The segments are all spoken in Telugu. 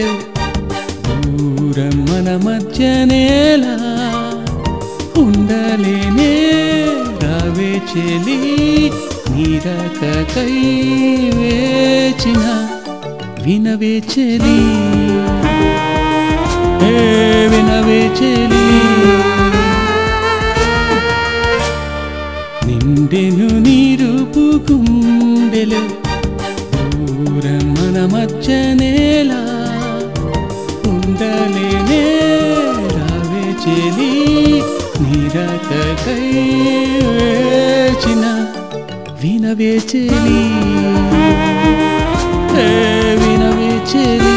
గుండెలు దూరం మన మధ్యనేలా ఉండలేనే రావే చెలి నీరకై వేచిన వినవే చెలి ఏ వినవే చెలి నిండెను నీరుపు గుండెలు దూరం మన మధ్యనేలా ఉండలేనే రావే చెలి నిరకై వేచిన వినవే చెలి ఏ వినవే చెలి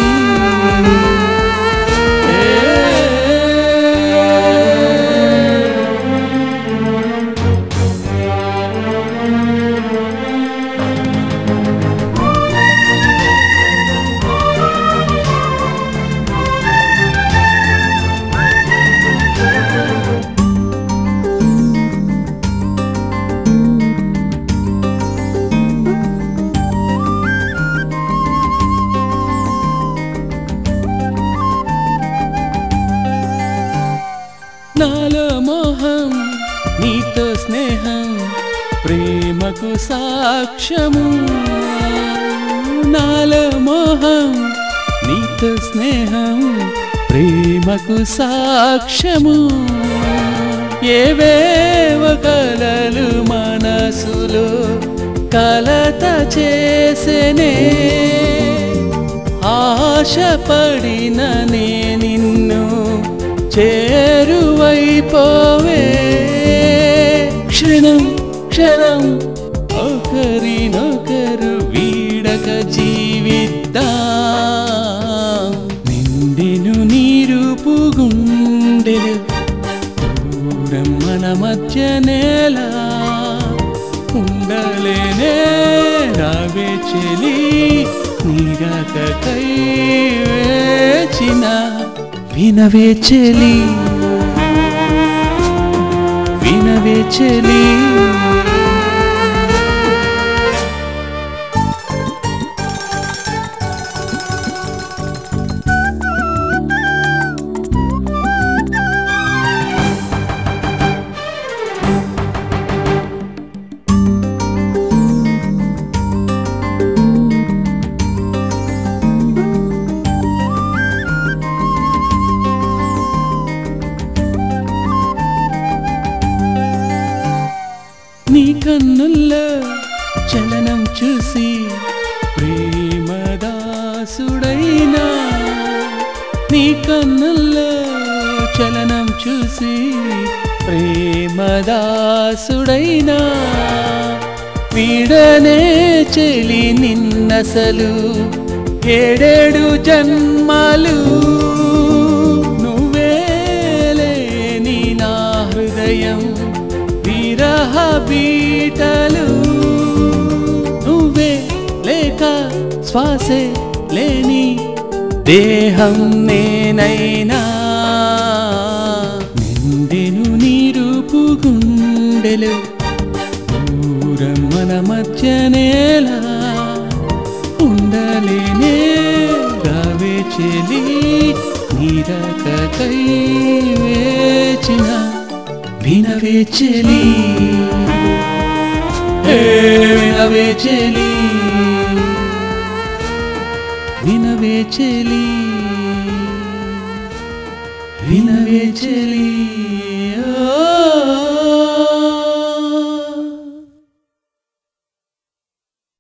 ఏ నాలో మోహం నీతో స్నేహం ప్రేమకు సాక్ష్యము నాలో మోహం నీతో స్నేహం ప్రేమకు సాక్ష్యము ఏవేవ కలలు మనసులో కలత చేసెనే ఆశపడిన నే నిన్ను చేరువైపోవే క్షణం క్షణం ఒకరినొకరు వీడక జీవిద్దాం నిండెను నీరుపు గుండెలు దూరం మన మధ్య నేల ఉండలేనే రావే చెలి నీరాకై వేచిన వినవే చెలి వినవే చెలి నీ కన్నుల్లో చలనం చూసి ప్రేమదాసుడైనా నీ కన్నుల్లో చలనం చూసి ప్రేమదాసుడైనా వీడనే చెలి నిన్నసలు ఏడేడు జన్మాలు నువ్వేలేని నా హృదయం విరహ బీటలు నువ్వే లేక శ్వాసే లేని దేహం నేనైనా నిండెను నీరుపు గుండెలు దూరం మన మధ్య నేల ఉండలేనే రావే చెలి నీరకై వేచిన వినవే చెలి ఏ వినవే చెలి వినవే చెలి వినవే చెలి ఓ